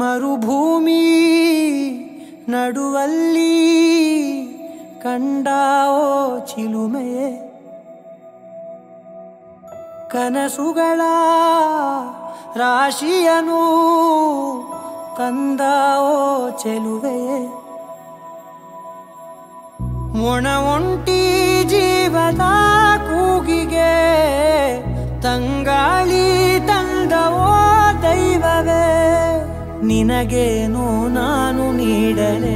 ಮರುಭೂಮಿ ನಡುವಲ್ಲಿ ಕಂಡಾವೋ ಚಿಲುಮೆಯೇ ಕನಸುಗಳ ರಾಶಿಯನು ತಂದಾವೋ ಚೆಲುವೆಯೇ ಒಣ ಒಂಟಿ ಜೀವದ ಕೂಗಿಗೆ ತಂಗಾಳಿ ತಂದವೋ ದೈವವೇ ನಿನಗೇನು ನಾನು ನೀಡಲೇ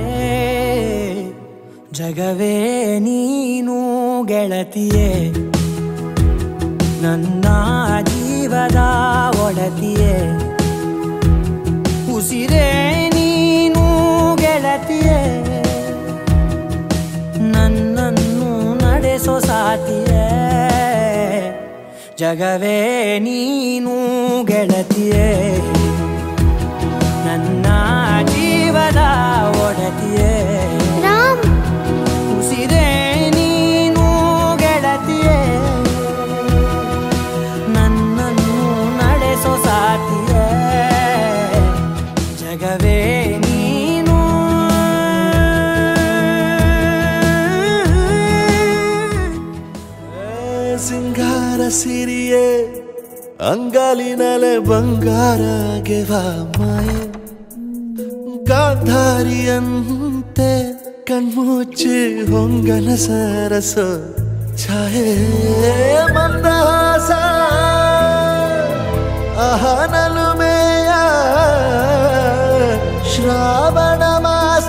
ಜಗವೇ ನೀನು ಗೆಳತಿಯೇ ನನ್ನ ಜೀವದ ಒಡತಿಯೇ ಉಸಿರೇ ನೀನು ಗೆಳತಿಯೇ ನನ್ನನ್ನು ನಡೆಸೋ ಸಾತಿಯೇ ಜಗವೇ ನೀನು ಗೆಳತಿಯೇ ನನ್ನ ಜೀವದ ಒಡತಿಯೇ ರಾಮ್ ಉಸಿರೇ ನೀನು ಗೆಳತಿಯೇ ನನ್ನನ್ನು ನಡೆಸೋ ಸಾತಿಯೇ ಜಗವೇ ನೀನು ಸಿಂಗಾರ ಸಿರಿಯೇ ಅಂಗಾಲಿನಲೆ ಬಂಗಾರ ಗೆವ ಮಾಯೆ ಗಾಂಧಾರಿಯಂತೆ ಕಣ್ಮುಚ್ಚಿ ಹೊಂಗನ ಸರಸ ಛಾಯೆ ಮಂದಹಾಸ ಅಹನಲುಮೆಯ ಶ್ರಾವಣ ಮಾಸ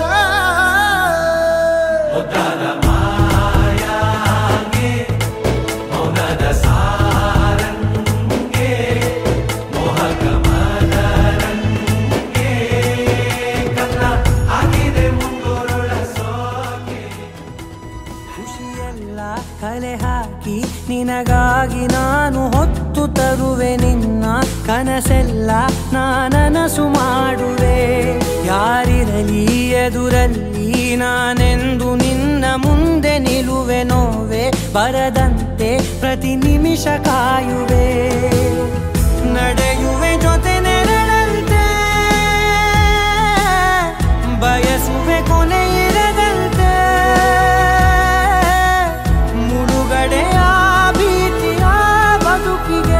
ಖುಷಿಯೆಲ್ಲ ಕಲೆ ಹಾಕಿ ನಿನಗಾಗಿ ನಾನು ಹೊತ್ತು ತರುವೆ ನಿನ್ನ ಕನಸೆಲ್ಲ ನಾನನಸು ಮಾಡುವೆ ಯಾರಿರಲಿ ಎದುರಲ್ಲಿ ನಾನೆಂದು ನಿನ್ನ ಮುಂದೆ ನಿಲುವೆ ನೋವೆ ಬರದಂತೆ ಪ್ರತಿ ನಿಮಿಷ ಕಾಯುವೆ ನಡೆಯುವೆ ಜೊತೆ ನೆರಳಂತೆ ಬಯಸುವೆ ಕೊನೆ ಇರದಂತೆ ಮುಳುಗಡೆಯ ಭೀತಿಯ ಬದುಕಿಗೆ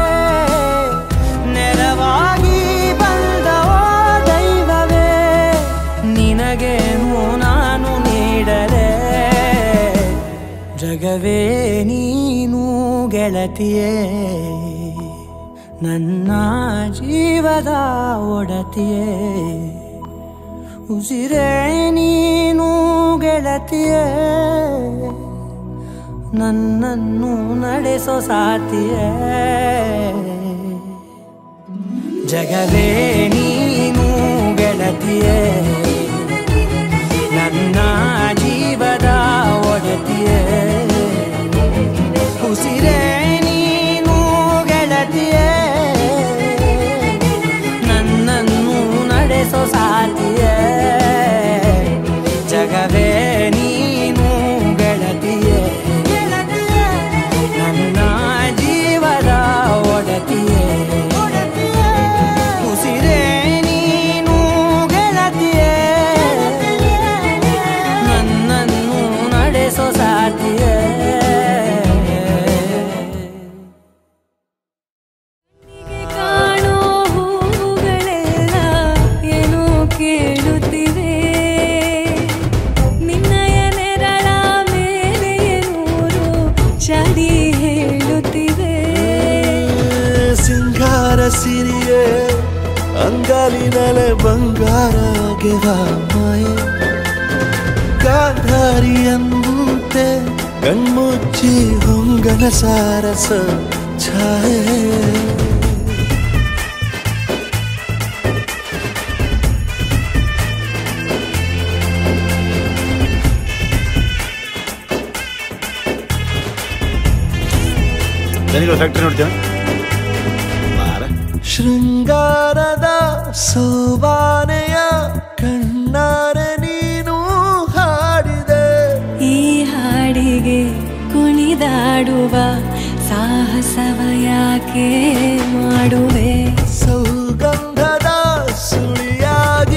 ನೆರವಾಗಿ ಬಂದವೋ ದೈವವೇ ನಿನಗೇನು ನಾನು ನೀಡಲೇ ಜಗವೇ ನೀನು ಗೆಳತಿಯೇ ನನ್ನ ಜೀವದ ಒಡತಿಯೇ ಉಸಿರೇ ನೀನು ಗೆಳತಿಯೇ ನನ್ನನ್ನು ನಡೆಸೋ ಸಾತಿಯೇ ಜಗವೇ ನೀನು ಗೆಳತಿಯೇ ನನ್ನ ಜೀವದ ಒಡತಿಯೇ ಉಸಿರೇ ನೀನು ಗೆಳತಿಯೇ ನನ್ನನ್ನು ನಡೆಸೋ ಸಾತಿಯೇ ಜಗವೇ ನೀನು ಗೆಳತಿಯೇ ನನ್ನ ಜೀವದ ಒಡತಿಯೇ ಉಸಿರೇ ನೀನು ಗೆಳತಿಯೇ ನನ್ನನ್ನು ನಡೆಸೋ ಸಾತಿಯೇ ಕಾಣೋ ಹೂಗಳೆಲ್ಲ ಏನೋ ಕೇಳುತ್ತಿವೆ ನಿನ್ನಯ ನೆರಳ ಮೇಲೆ ನೂರು ಚಡಿ ಹೇಳುತ್ತಿವೆ ಸಿಂಗಾರ ಸಿರಿಯೇ ಅಂಗಾಲಿನಲೆ ಬಂಗಾರ ಗೆವ ಮಾಯೆ ಗಾಂಧಾರಿಯಂತೆ ಕಣ್ಮುಚ್ಚಿ ಹೊಂಗನ ಸಾರಸ ಛಾಯೆ ದನಿಗಳು ಫ್ಯಾಕ್ಟ್ರಿ ನೋಡ್ತೀವಿ ಬಾರ ಶೃಂಗಾರದ ಸೋಬಾನೆಯ ಕಣ್ಣಾರೆ ನೀನು ಹಾಡಿದೆ ಈ ಹಾಡಿಗೆ ಕುಣಿದಾಡುವ ಸಾಹಸವ ಯಾಕೆ ಮಾಡುವೆ ಸೌಗಂಧದ ಸುಳಿಯಾಗಿ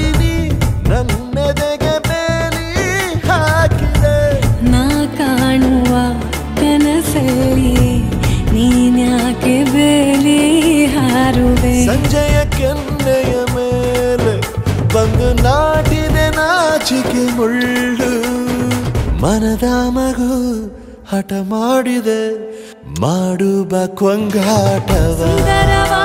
ಮನಸ್ಸಲ್ಲಿ ನೀನ್ಯಾಕೆ ಬೇಲಿ ಹಾರುವೆ ಸಂಜೆಯ ಕೆನ್ನೆಯ ಮೇಲೆ ಬಂದು ನಾಟಿದೆ ನಾಚಿಕೆ ಮುಳ್ಳು ಮನದ ಮಗು ಹಠ ಮಾಡಿದೆ ಮಾಡುವ ಕೊಂಗಾಟವ ಸುಂದರವಾದ